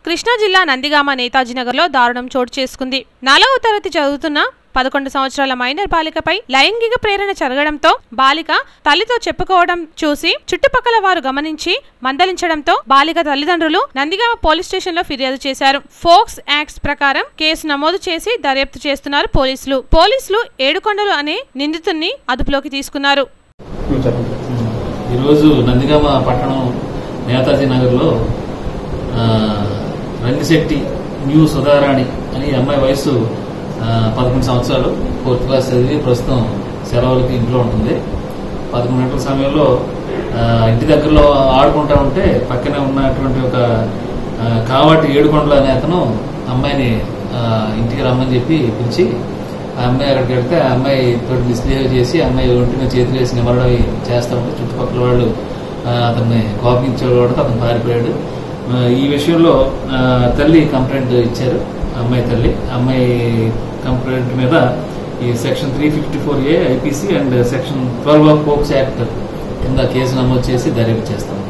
కృష్ణా జిల్లా నందిగామ నేతాజీ నగర్లో దారుణం చోటు చేసుకుంది నాలుగవ తరగతి చదువుతున్న పదకొండు సంవత్సరాల మైనర్ బాలికపై లైంగిక ప్రేరణ జరగడంతో బాలిక తల్లితో చెప్పుకోవడం చూసి చుట్టుపక్కల వారు గమనించి మందలించడంతో బాలిక తల్లిదండ్రులు నందిగామ పోలీస్ స్టేషన్ లో ఫిర్యాదు చేశారు ఫోక్స్ యాక్ట్స్ ప్రకారం కేసు నమోదు చేసి దర్యాప్తు చేస్తున్నారు పోలీసులు పోలీసులు ఏడుకొండలు అనే నిందితుడిని అదుపులోకి తీసుకున్నారు ఈరోజు నందిగామ పట్టణం నేతాజీ నగర్లో ఆ, రంగిశెట్టి న్యూ సుధారాణి అని ఈ అమ్మాయి వయసు ఆ, పదకొండు సంవత్సరాలు ఫోర్త్ క్లాస్ చదివి ప్రస్తుతం సెలవులకి ఇంట్లో ఉంటుంది పదకొండు గంటల సమయంలో ఆ, ఇంటి దగ్గరలో ఆడుకుంటా ఉంటే పక్కనే ఉన్నటువంటి ఒక ఆ, కావాటి ఏడుకొండల అనే అతను అమ్మాయిని ఆ, ఇంటికి రమ్మని చెప్పి పిలిచి ఆ అమ్మాయి అక్కడికి వెళ్తే ఆ అమ్మాయి తోటి మిస్బిహేవ్ చేసి ఆ అమ్మాయి ఒంటి మీద చేతులు వేసి నిమరడం అవి చేస్తా ఉంటే చుట్టుపక్కల వాళ్ళు ఆ, అతన్ని కోపించేవాడు అతను పారిపోయాడు ఆ, ఈ విషయంలో ఆ, తల్లి కంప్లైంట్ ఇచ్చారు అమ్మాయి తల్లి అమ్మాయి కంప్లైంట్ మీద ఈ section three fifty four A IPC and section twelve of POCSO act కింద కేసు నమోదు చేసి దర్యాప్తు చేస్తాం